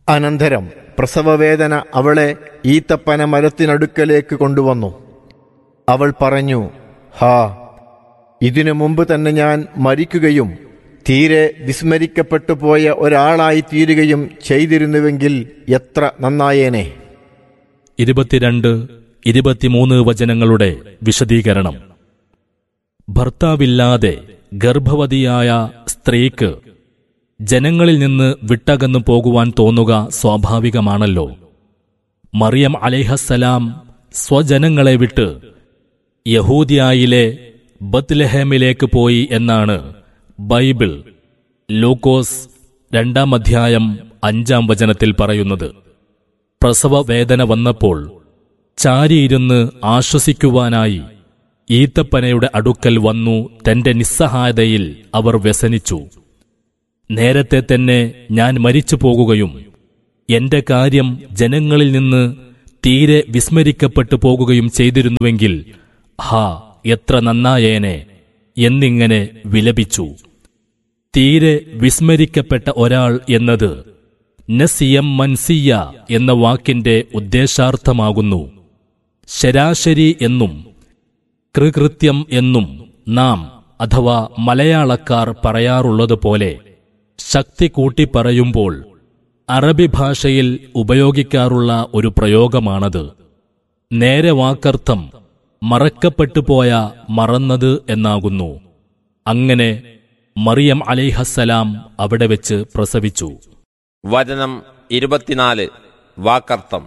അനന്തരം പ്രസവവേദന അവളെ ഈത്തപ്പന മരത്തിനടുക്കലേക്ക് കൊണ്ടുവന്നു അവൾ പറഞ്ഞു ഹാ ഇതിനു മുമ്പ് തന്നെ ഞാൻ മരിക്കുകയും തീരെ വിസ്മരിക്കപ്പെട്ടു പോയ ഒരാളായി തീരുകയും ചെയ്തിരുന്നുവെങ്കിൽ എത്ര നന്നായേനെ ഇരുപത്തിരണ്ട് ഇരുപത്തിമൂന്ന് വചനങ്ങളുടെ വിശദീകരണം ഭർത്താവില്ലാതെ ഗർഭവതിയായ സ്ത്രീക്ക് ജനങ്ങളിൽ നിന്ന് വിട്ടകന്നു പോകുവാൻ തോന്നുക സ്വാഭാവികമാണല്ലോ മറിയം അലേഹസ്സലാം സ്വജനങ്ങളെ വിട്ട് യഹൂദിയായിലെ ബത്ലഹേമിലേക്ക് പോയി എന്നാണ് ബൈബിൾ ലൂക്കോസ് രണ്ടാം അധ്യായം അഞ്ചാം വചനത്തിൽ പറയുന്നത് പ്രസവ വേദന വന്നപ്പോൾ ചാരിയിരുന്ന് ആശ്വസിക്കുവാനായി ഈത്തപ്പനയുടെ അടുക്കൽ വന്നു തന്റെ നിസ്സഹായതയിൽ അവർ വ്യസനിച്ചു നേരത്തെ തന്നെ ഞാൻ മരിച്ചു പോകുകയും എന്റെ കാര്യം ജനങ്ങളിൽ നിന്ന് തീരെ വിസ്മരിക്കപ്പെട്ടു പോകുകയും ചെയ്തിരുന്നുവെങ്കിൽ ഹാ എത്ര നന്നായേനെ എന്നിങ്ങനെ വിലപിച്ചു തീരെ വിസ്മരിക്കപ്പെട്ട ഒരാൾ എന്നത് നസിയം മൻസിയ എന്ന വാക്കിന്റെ ഉദ്ദേശാർത്ഥമാകുന്നു ശരാശരി എന്നും കൃകൃത്യം എന്നും നാം അഥവാ മലയാളക്കാർ പറയാറുള്ളതുപോലെ ശക്തി കൂട്ടി പറയുമ്പോൾ അറബി ഭാഷയിൽ ഉപയോഗിക്കാറുള്ള ഒരു പ്രയോഗമാണത് നേരെ വാക്കർത്ഥം മറക്കപ്പെട്ടു പോയ മറന്നത് എന്നാകുന്നു അങ്ങനെ മറിയം അലിഹസ്സലാം അവിടെ വെച്ച് പ്രസവിച്ചു വചനം ഇരുപത്തിനാല് വാക്കർത്ഥം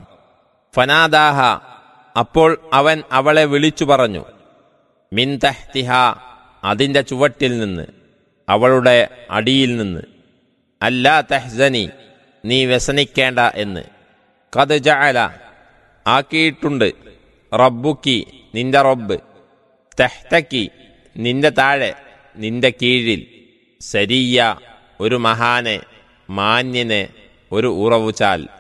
ഫനാദാഹ അപ്പോൾ അവൻ അവളെ വിളിച്ചു പറഞ്ഞു മിൻ തഹ്തിഹ അതിന്റെ ചുവട്ടിൽ നിന്ന് അവളുടെ അടിയിൽ നിന്ന് അല്ലാ തെഹ്സനി നീ വ്യസനിക്കേണ്ട എന്ന് കത് ജഅല ആക്കിയിട്ടുണ്ട് റബ്ബുക്കി നിന്റെ റബ്ബ് തെഹ്തക്കി നിന്റെ താഴെ നിന്റെ കീഴിൽ സരിയ ഒരു മഹാനെ മാന്യനെ ഒരു ഉറവുചാൽ